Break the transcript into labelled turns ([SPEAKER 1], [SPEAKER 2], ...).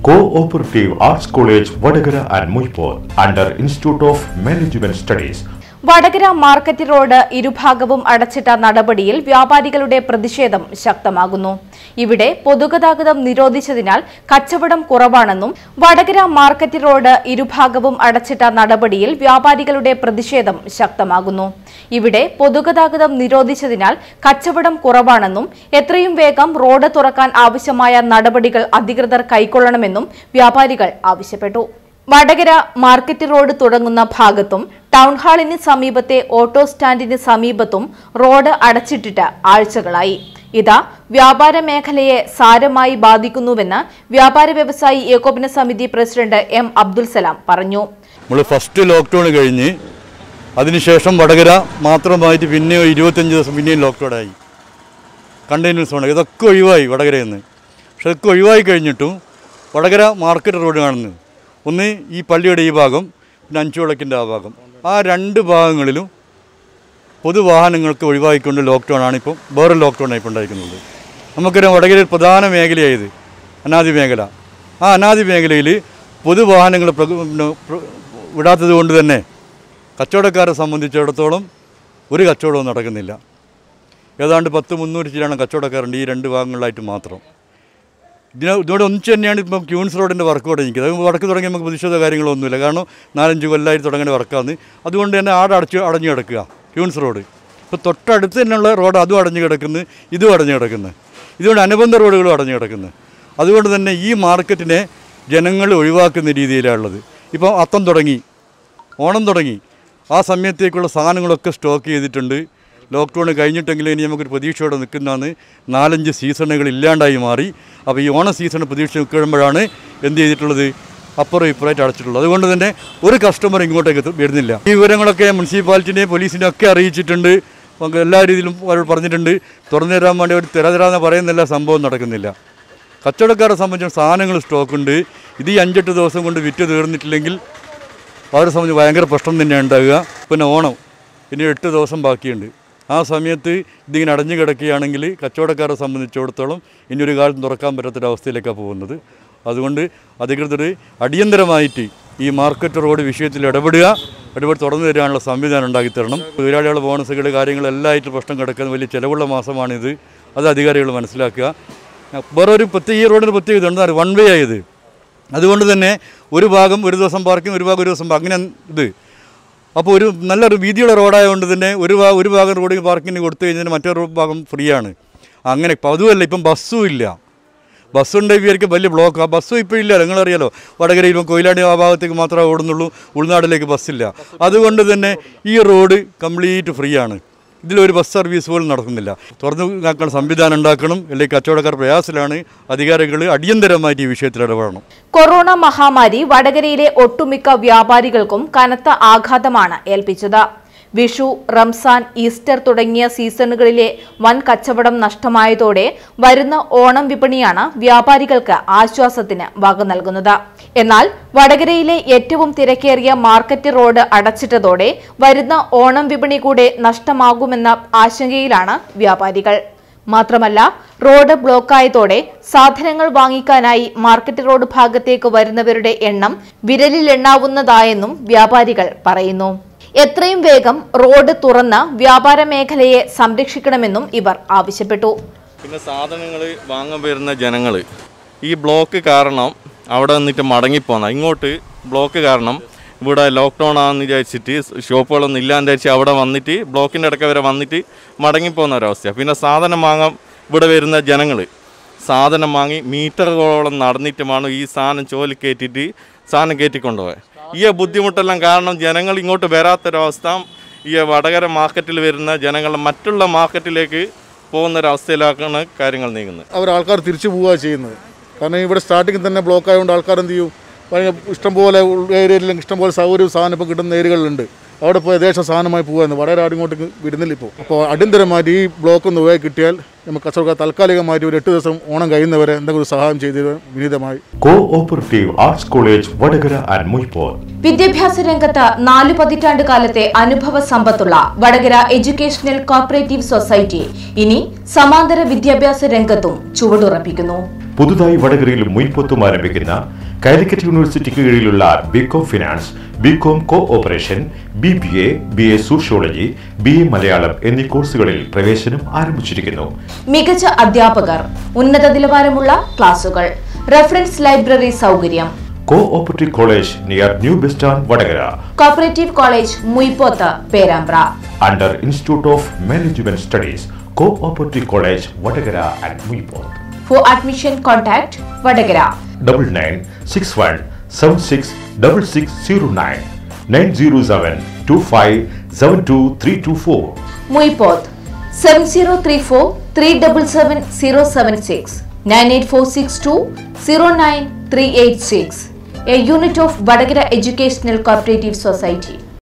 [SPEAKER 1] Cooperative Arts College, Vadagara and Muipur, under Institute of Management Studies.
[SPEAKER 2] Vadakara market road ഇരുഭാഗവും അടച്ചിട്ട നടപടിയിൽ വ്യാപാരികളുടെ പ്രതിഷേധം ശക്തമാകുന്നു ഇവിടെ പൊതുഗതാഗതം നിരോധിച്ചതിനാൽ കച്ചവടം കുറവാണെന്നും വടകര മാർക്കറ്റ് റോഡ് ഇരുഭാഗവും അടച്ചിട്ട നടപടിയിൽ വ്യാപാരികളുടെ പ്രതിഷേധം ശക്തമാകുന്നു ഇവിടെ പൊതുഗതാഗതം നിരോധിച്ചതിനാൽ കച്ചവടം കുറവാണെന്നും എത്രയും വേഗം റോഡ് തുറക്കാൻ ആവശ്യമായ നടപടികൾ അധികൃതർ കൈക്കൊള്ളണമെന്നും വ്യാപാരികൾ ആവശ്യപ്പെട്ടു വടകര മാർക്കറ്റ് റോഡ് തുടങ്ങുന്ന ഭാഗത്തും ടൗൺ ഹാളിന് സമീപത്തെ ഓട്ടോ സ്റ്റാൻഡിന് സമീപത്തും റോഡ് അടച്ചിട്ടിട്ട് ആഴ്ചകളായി ഇത് വ്യാപാര മേഖലയെ സാരമായി ബാധിക്കുന്നുവെന്ന് വ്യാപാര വ്യവസായി ഏകോപന സമിതി പ്രസിഡന്റ് എം അബ്ദുൽ സലാം പറഞ്ഞു
[SPEAKER 3] നമ്മൾ ഫസ്റ്റ് ലോക്ക്ഡൗൺ കഴിഞ്ഞ് അതിനുശേഷം വടകര മാത്രമായിട്ട് പിന്നെ ഇരുപത്തഞ്ച് ദിവസം പിന്നെയും ലോക്ക്ഡൗണായി കണ്ടെയ്നർ സോൺ ഇതൊക്കെ ഒഴിവായി വടകരയിൽ നിന്ന് പക്ഷെ ഇതൊക്കെ ഒഴിവായി കഴിഞ്ഞിട്ടും വടകര മാർക്കറ്റ് റോഡ് കാണുന്നത് ഒന്ന് ഈ പള്ളിയുടെ ഈ ഭാഗം പിന്നെ അഞ്ചുവിളക്കിൻ്റെ ആ ഭാഗം ആ രണ്ട് ഭാഗങ്ങളിലും പൊതുവാഹനങ്ങൾക്ക് ഒഴിവാക്കിക്കൊണ്ട് ലോക്ക്ഡൗൺ ആണ് ഇപ്പം വേറെ ലോക്ക്ഡൗൺ ഇപ്പോൾ ഉണ്ടായിരിക്കുന്നത് നമുക്കറിയാം വടകര ഒരു പ്രധാന മേഖലയായത് അനാദി മേഖല ആ അനാദി മേഖലയിൽ പൊതുവാഹനങ്ങൾ പ്രക- പിന്നെ പ്ര- വിടാത്തത് കൊണ്ട് തന്നെ കച്ചവടക്കാരെ സംബന്ധിച്ചിടത്തോളം ഒരു കച്ചവടവും നടക്കുന്നില്ല ഏതാണ്ട് പത്ത് മുന്നൂറ് ചിലാണ് കച്ചവടക്കാരുണ്ട് ഈ രണ്ട് ഭാഗങ്ങളിലായിട്ട് മാത്രം ഇതിന് ഇതോടെ ഒന്നിച്ച് തന്നെയാണ് ഇപ്പം ക്യൂൻസ് റോഡിൻ്റെ വർക്ക് തുടങ്ങിയത് അത് വർക്ക് തുടങ്ങി നമുക്ക് പ്രതിഷേധ കാര്യങ്ങളൊന്നുമില്ല കാരണം നാലഞ്ച് കൊല്ലമായിട്ട് തുടങ്ങേണ്ട വർക്കാണ് അതുകൊണ്ട് തന്നെ ആടെ അടച്ച് അടഞ്ഞു കിടക്കുക ക്യൂൻസ് റോഡ് ഇപ്പോൾ തൊട്ടടുത്ത് തന്നെയുള്ള റോഡ് അതും അടഞ്ഞു കിടക്കുന്നു ഇതും അടഞ്ഞു കിടക്കുന്നു ഇതുകൊണ്ട് അനുബന്ധ റോഡുകളും അടഞ്ഞു കിടക്കുന്നു അതുകൊണ്ട് തന്നെ ഈ മാർക്കറ്റിനെ ജനങ്ങൾ ഒഴിവാക്കുന്ന രീതിയിലാണുള്ളത് ഇപ്പം അത്തം തുടങ്ങി ഓണം തുടങ്ങി ആ സമയത്തേക്കുള്ള സാധനങ്ങളൊക്കെ സ്റ്റോക്ക് ചെയ്തിട്ടുണ്ട് ലോക്ക്ഡൗൺ കഴിഞ്ഞിട്ടെങ്കിലും ഇനി നമുക്കൊരു പ്രതീക്ഷയോടെ നിൽക്കുന്നതാണ് നാലഞ്ച് സീസണുകൾ ഇല്ലാണ്ടായി മാറി അപ്പോൾ ഈ ഓണ സീസൺ പ്രതീക്ഷ നിൽക്കുമ്പോഴാണ് എന്ത് ചെയ്തിട്ടുള്ളത് അപ്പുറം ഇപ്പുറമായിട്ട് അടച്ചിട്ടുള്ളത് അതുകൊണ്ട് തന്നെ ഒരു കസ്റ്റമർ ഇങ്ങോട്ടേക്ക് എത്തു- വരുന്നില്ല ഈ വിവരങ്ങളൊക്കെ മുനിസിപ്പാലിറ്റിനെ പോലീസിനെ ഒക്കെ അറിയിച്ചിട്ടുണ്ട് നമുക്ക് എല്ലാ രീതിയിലും അവരോട് പറഞ്ഞിട്ടുണ്ട് തുറന്നു തരാൻ വേണ്ടി അവർ തരാതരാന്ന് പറയുന്നില്ല സംഭവം നടക്കുന്നില്ല കച്ചവടക്കാരെ സംബന്ധിച്ച് സാധനങ്ങൾ സ്റ്റോക്കുണ്ട് ഇത് ഈ അഞ്ചെട്ട് ദിവസം കൊണ്ട് വിറ്റ് തീർന്നിട്ടില്ലെങ്കിൽ അവരെ സംബന്ധിച്ച് ഭയങ്കര പ്രശ്നം തന്നെയാണ് ഉണ്ടാകുക പിന്നെ ഓണം ഇനി എട്ട് ദിവസം ബാക്കിയുണ്ട് ആ സമയത്ത് ഇതിങ്ങനെ അടഞ്ഞു കിടക്കുകയാണെങ്കിൽ കച്ചവടക്കാരെ സംബന്ധിച്ചിടത്തോളം ഇനി ഒരു കാലം തുറക്കാൻ പറ്റാത്തൊരവസ്ഥയിലേക്കാണ് പോകുന്നത് അതുകൊണ്ട് അധികൃതർ അടിയന്തരമായിട്ട് ഈ മാർക്കറ്റ് റോഡ് വിഷയത്തിൽ ഇടപെടുക ഇടപെട്ട് തുറന്നു തരാനുള്ള സംവിധാനം ഉണ്ടാക്കി തരണം തൊഴിലാളികളുടെ ബോണസുകൾ കാര്യങ്ങളെല്ലാം ആയിട്ട് പ്രശ്നം കിടക്കുന്ന വലിയ ചിലവുള്ള മാസമാണിത് അത് അധികാരികൾ മനസ്സിലാക്കുക വേറെ ഒരു പ്രത്യേക ഈ റോഡിന് പ്രത്യേകത ഉണ്ട് വൺ വേ ആയത് അതുകൊണ്ട് തന്നെ ഒരു ഭാഗം ഒരു ദിവസം പാർക്കിംഗ് ഒരു ഭാഗം ഒരു ദിവസം പാ- അങ്ങനെ ഇത് അപ്പോൾ ഒരു നല്ലൊരു വീതിയുള്ള റോഡായതുകൊണ്ട് തന്നെ ഒരു ഭാഗം ഒരു ഭാഗം റോഡിൽ പാർക്കിങ്ങിന് കൊടുത്തു കഴിഞ്ഞാൽ മറ്റൊരു ഭാഗം ഫ്രീ ആണ് അങ്ങനെ ഇപ്പം അതുമല്ല ഇപ്പം ബസ്സും ഇല്ല ബസ്സുണ്ടെങ്കിൽ വിചാരിക്കും വലിയ ബ്ലോക്ക് ആ ബസ്സും ഇപ്പോൾ ഇല്ല നിങ്ങളറിയാലോ വടകരയിലും കൊയിലാണ്ടി ആ ഭാഗത്തേക്ക് മാത്രമേ ഓടുന്നുള്ളൂ ഉൾനാട്ടിലേക്ക് ബസ്സില്ല അതുകൊണ്ട് തന്നെ ഈ റോഡ് കംപ്ലീറ്റ് ഫ്രീ ആണ് ഇതിലൊരു ബസ് സർവീസ് പോലും നടക്കുന്നില്ല തുറന്നു കാക്കാൻ സംവിധാനം ഉണ്ടാക്കണം അല്ലെങ്കിൽ കച്ചവടക്കാർ പ്രയാസത്തിലാണ് അധികാരികൾ അടിയന്തരമായിട്ട് ഈ വിഷയത്തിൽ ഇടപെടണം
[SPEAKER 2] കൊറോണ മഹാമാരി വടകരയിലെ ഒട്ടുമിക്ക വ്യാപാരികൾക്കും കനത്ത ആഘാതമാണ് ഏൽപ്പിച്ചത് വിഷു റംസാൻ ഈസ്റ്റർ തുടങ്ങിയ സീസണുകളിലെ വൻ കച്ചവടം നഷ്ടമായതോടെ വരുന്ന ഓണം വിപണിയാണ് വ്യാപാരികൾക്ക് ആശ്വാസത്തിന് വക നൽകുന്നത് എന്നാൽ വടകരയിലെ ഏറ്റവും തിരക്കേറിയ മാർക്കറ്റ് റോഡ് അടച്ചിട്ടതോടെ വരുന്ന ഓണം വിപണി കൂടെ നഷ്ടമാകുമെന്ന ആശങ്കയിലാണ് വ്യാപാരികൾ മാത്രമല്ല റോഡ് ബ്ലോക്കായതോടെ സാധനങ്ങൾ വാങ്ങിക്കാനായി മാർക്കറ്റ് റോഡ് ഭാഗത്തേക്ക് വരുന്നവരുടെ എണ്ണം വിരലിലെണ്ണാവുന്നതായെന്നും വ്യാപാരികൾ പറയുന്നു എത്രയും വേഗം റോഡ് തുറന്ന് വ്യാപാര മേഖലയെ സംരക്ഷിക്കണമെന്നും ഇവർ ആവശ്യപ്പെട്ടു
[SPEAKER 4] പിന്നെ സാധനങ്ങൾ വാങ്ങാൻ വരുന്ന ജനങ്ങൾ ഈ ബ്ലോക്ക് കാരണം അവിടെ നിന്നിട്ട് മടങ്ങിപ്പോന്ന ഇങ്ങോട്ട് ബ്ലോക്ക് കാരണം ഇവിടെ ലോക്ക്ഡൗൺ ആണെന്ന് വിചാരിച്ചിട്ട് ഷോപ്പുകളൊന്നും ഇല്ലാന്ന് വിചാരിച്ച് അവിടെ വന്നിട്ട് ബ്ലോക്കിൻ്റെ ഇടയ്ക്ക് വരെ വന്നിട്ട് മടങ്ങിപ്പോകുന്ന ഒരവസ്ഥയാണ് പിന്നെ സാധനം വാങ്ങാൻ ഇവിടെ വരുന്ന ജനങ്ങൾ സാധനം വാങ്ങി മീറ്ററുകളോളം നടന്നിട്ടുമാണ് ഈ സാധനം ചോലി കയറ്റിയിട്ട് സാധനം കയറ്റിക്കൊണ്ടുപോയത് ഈ ബുദ്ധിമുട്ടെല്ലാം കാരണം ജനങ്ങൾ ഇങ്ങോട്ട് വരാത്തൊരവസ്ഥ ഈ വടകര മാർക്കറ്റിൽ വരുന്ന ജനങ്ങൾ മറ്റുള്ള മാർക്കറ്റിലേക്ക് പോകുന്ന ഒരവസ്ഥയിലാക്കാണ് കാര്യങ്ങൾ നീങ്ങുന്നത്
[SPEAKER 5] അവർ ആൾക്കാർ തിരിച്ചു പോവുക ചെയ്യുന്നത് കാരണം ഇവിടെ സ്റ്റാർട്ടിങ്ങിൽ തന്നെ ബ്ലോക്ക് ആയതുകൊണ്ട് ആൾക്കാർ എന്ത് ചെയ്യും ഭയങ്കര ഇഷ്ടംപോലെ ഏരിയയിലും ഇഷ്ടംപോലെ സൗകര്യവും സാധനം ഇപ്പോൾ കിട്ടുന്ന ഏരിയകളിലുണ്ട് അവിടെ പോയി യഥേഷ്ട സാധനമായി പോകുന്നത് വളരെ ആരും ഇങ്ങോട്ട് വരുന്നില്ല ഇപ്പോൾ അപ്പോൾ അടിയന്തരമായിട്ട് ഈ ബ്ലോക്ക് ഒന്ന് പോയി കിട്ടിയാൽ നമുക്ക് കച്ചവടക്കാർ താൽക്കാലികമായിട്ട് ഒരു എട്ട് ദിവസം ഓണം കഴിയുന്നവരെ എന്തെങ്കിലും ഒരു സഹായം ചെയ്ത് വിനീതമായി
[SPEAKER 1] Cooperative Arts College, Vadagara and Muipur.
[SPEAKER 2] വിദ്യാഭ്യാസ രംഗത്ത് നാലു പതിറ്റാണ്ട് കാലത്തെ അനുഭവ സമ്പത്തുള്ള വടകര എഡ്യൂക്കേഷണൽ കോപ്പറേറ്റീവ് സൊസൈറ്റി ഇനി സമാന്തര വിദ്യാഭ്യാസ രംഗത്തും ചുവടുറപ്പിക്കുന്നു
[SPEAKER 1] പുതുതായി വടകരയിലും മുയിപ്പത്തും ആരംഭിക്കുന്ന കാലിക്കറ്റ് യൂണിവേഴ്സിറ്റിക്ക് കീഴിലുള്ള BCom finance BCom cooperative B B A B A sociology B A Malayalam എന്നീ കോഴ്സുകളിൽ പ്രവേശനം ആരംഭിച്ചിരിക്കുന്നു
[SPEAKER 2] മികച്ച അധ്യാപകർ ഉന്നത നിലവാരമുള്ള ക്ലാസുകൾ റെഫറൻസ് ലൈബ്രറി സൗകര്യം
[SPEAKER 1] cooperative college near new bus stand Vadakara
[SPEAKER 2] cooperative college Muyipoth Perambra
[SPEAKER 1] under institute of management studies cooperative college Vadakara and Muyipoth
[SPEAKER 2] for admission contact Vadakara
[SPEAKER 1] double nine six one seven six double six zero nine nine zero seven two five seven two three two four
[SPEAKER 2] Muyipoth seven zero three four three double seven zero seven six nine eight four six two zero nine three eight six A unit of Vadakara educational cooperative society